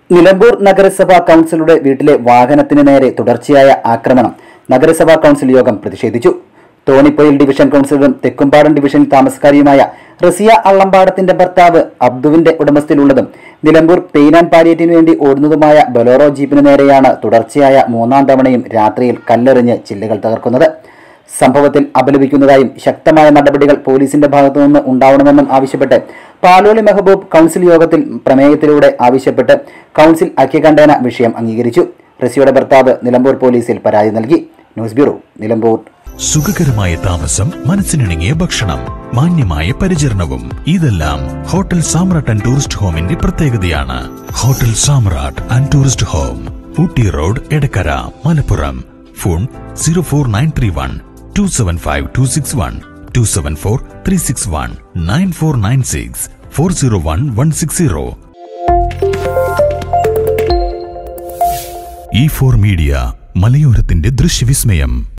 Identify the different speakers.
Speaker 1: നിലമ്പൂർ നഗരസഭാ കൌൺസിലറുടെ വീട്ടിലെ വാഹനത്തിന് നേരെ തുടർച്ചയായ ആക്രമണം നഗരസഭാ കൌൺസിൽ യോഗം പ്രതിഷേധിച്ചു തോണിപ്പൊയിൽ ഡിവിഷൻ കൌൺസിലറും തെക്കുംപാടം ഡിവിഷനിൽ താമസക്കാരിയുമായ റസിയ അള്ളമ്പാടത്തിന്റെ ഭർത്താവ് അബ്ദുവിന്റെ ഉടമസ്ഥയിലുള്ളതും നിലമ്പൂർ പെയിൻ ആൻഡ് പാലിയേറ്റിനു വേണ്ടി ഓടുന്നതുമായ ബൊലോറോ ജീപ്പിന് നേരെയാണ് തുടർച്ചയായ മൂന്നാം തവണയും രാത്രിയിൽ കല്ലെറിഞ്ഞ് ചില്ലുകൾ തകർക്കുന്നത് സംഭവത്തിൽ അപലപിക്കുന്നതായും ശക്തമായ നടപടികൾ പോലീസിന്റെ ഭാഗത്തുനിന്ന് ഉണ്ടാവണമെന്നും ആവശ്യപ്പെട്ട് പാലോളി മെഹബൂബ് കൌൺസിൽ യോഗത്തിൽ പ്രമേയത്തിലൂടെ ആവശ്യപ്പെട്ട് കൌൺസിൽ ഐക്യകണ്ഠേന വിഷയം അംഗീകരിച്ചു റസിയുടെ ഭർത്താവ് നിലമ്പൂർ പോലീസിൽ പരാതി നൽകി ന്യൂസ് ബ്യൂറോ നിലമ്പൂർ
Speaker 2: സുഖകരമായ താമസം മനസ്സിനിണങ്ങിയ ഭക്ഷണം മാന്യമായ പരിചരണവും ഇതെല്ലാം ഹോട്ടൽ സാമ്രാട്ട് ആൻഡ് ടൂറിസ്റ്റ് ഹോമിന്റെ പ്രത്യേകതയാണ് hotel Samrat and tourist home Ooty road Edakkara Malappuram phone zero four nine three one two seven five two six one two seven four three six one nine four nine six four zero one one six zero E four media മലയോരത്തിന്റെ ദൃശ്യവിസ്മയം